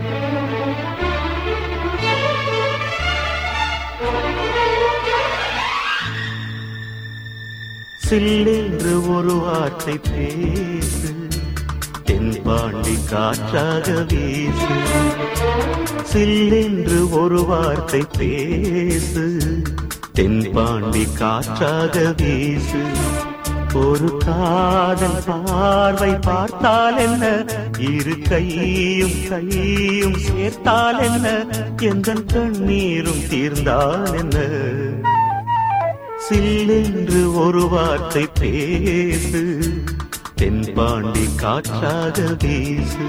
சில்லென்று ஒரு வார்த்தை பேசு தென்பாண்டி காற்றாக வீசு சில்லென்று ஒரு வார்த்தை பேசு தென்பாண்டி காற்றாக வீசு ஒரு காதல் பார்வை பார்த்தால் என்ன இரு கையும் கையும் சேர்த்தால் என்ன எந்த கண்ணீரும் தீர்ந்தால் என்ன சில்லென்று ஒரு வார்த்தை பேசு தென்பாண்டி காற்றாக வீசு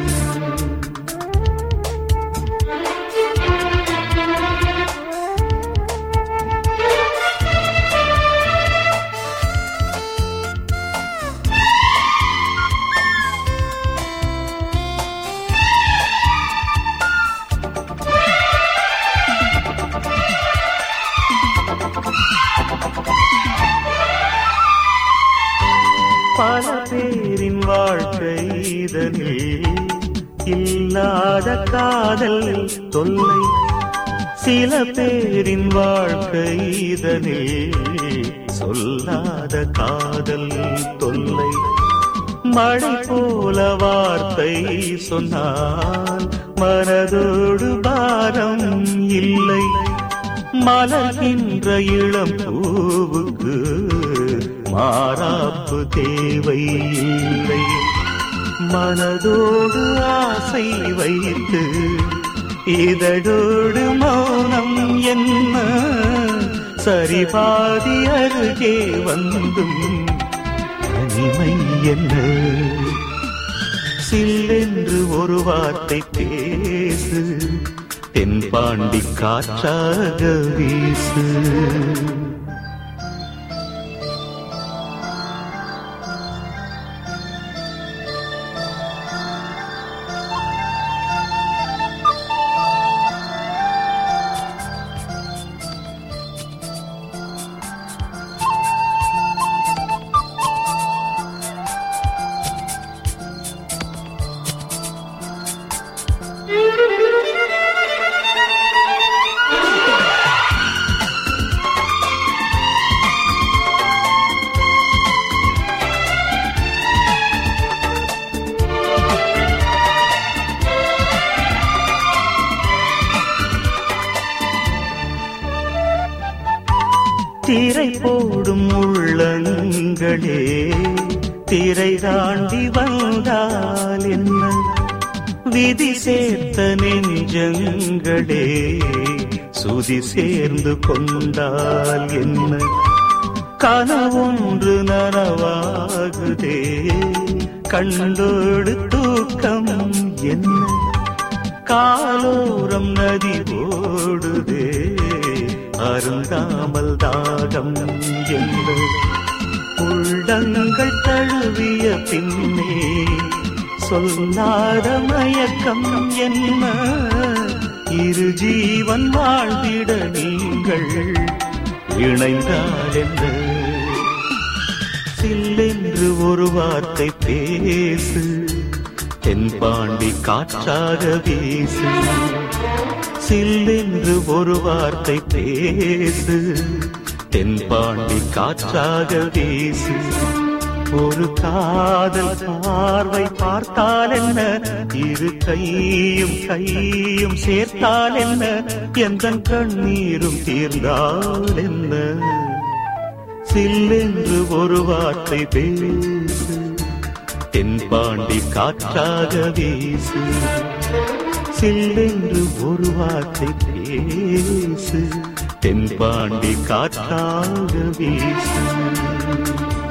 பல பேரின் வாழ்க்கை இதனில் இல்லாத காதல் தொல்லை சில பேரின் வாழ்க்கை இதனில் சொல்லாத காதல் தொல்லை மழை போல வார்த்தை சொன்னால் மனதோடு பாரம் இல்லை மலர்கின்ற இளம் பூவுக்கு மாறாப்பு தேவை இல்லை மனதோடு ஆசை வைத்து இதழோடு மௌனம் என்ன சரிபாதி அருகே வந்தும் தனிமை என்ன சில்லென்று ஒரு வார்த்தை பேசு தென்பாண்டி காற்றாக வீசு திரை போடும் உள்ளங்களே திரை தாண்டி வந்தால் என்ன விதி சேர்த்த நெஞ்சங்களே சுதி சேர்ந்து கொண்டால் என்ன கனவொன்று நனவாகுதே கண்டோடு தூக்கம் என்ன காலோரம் நதி ஓடுதே அருந்தாமல் தாகம் என்ன உள்ளங்கள் தழுவிய பின்னே சொல்லாத மயக்கம் என்ன இரு ஜீவன் வாழ்ந்திட நீங்கள் இணைந்தால் என்ன சில்லென்று ஒரு வார்த்தை பேசு தென்பாண்டி காற்றாக வீசு சில்லென்று ஒரு வார்த்தை பேசு தென்பாண்டி காற்றாக வீசு ஒரு காதல் பார்வை பார்த்தால் என்ன இரு கையும் கையும் சேர்த்தால் என்ன எந்த கண்ணீரும் தீர்ந்தால் என்ன சில்லென்று ஒரு வார்த்தை பேசு தென்பாண்டி காற்றாக வீசு சில்லென்று ஒரு வார்த்தை பேசு தென்பாண்டி காற்றாக வீசு